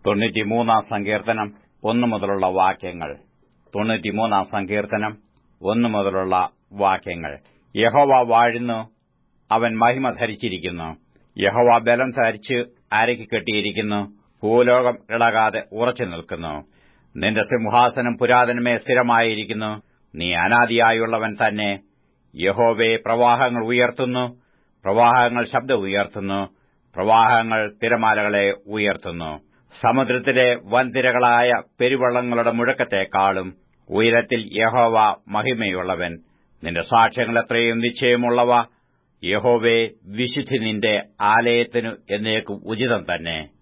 തൊണ്ണൂറ്റിമൂന്നാം സങ്കീർത്തനം ഒന്നു മുതലുള്ള വാക്യങ്ങൾ തൊണ്ണൂറ്റിമൂന്നാം സങ്കീർത്തനം ഒന്നു മുതലുള്ള വാക്യങ്ങൾ യഹോവ വാഴുന്നു അവൻ മഹിമ ധരിച്ചിരിക്കുന്നു യഹോവ ബലം ധരിച്ച് അരയ്ക്ക് കെട്ടിയിരിക്കുന്നു ഭൂലോകം ഇളകാതെ ഉറച്ചു നിൽക്കുന്നു നിന്റെ സിംഹാസനം പുരാതനമേ സ്ഥിരമായിരിക്കുന്നു നീ അനാദിയായുള്ളവൻ തന്നെ യഹോവേ പ്രവാഹങ്ങൾ ഉയർത്തുന്നു പ്രവാഹങ്ങൾ ശബ്ദം ഉയർത്തുന്നു പ്രവാഹങ്ങൾ തിരമാലകളെ ഉയർത്തുന്നു സമുദ്രത്തിലെ വൻതിരകളായ പെരുവള്ളങ്ങളുടെ മുഴക്കത്തെക്കാളും ഉയരത്തിൽ യഹോവ മഹിമയുള്ളവൻ നിന്റെ സാക്ഷ്യങ്ങൾ എത്രയും നിശ്ചയമുള്ളവ യഹോവേ വിശുദ്ധി നിന്റെ ആലയത്തിനു എന്നേക്കും ഉചിതം തന്നെ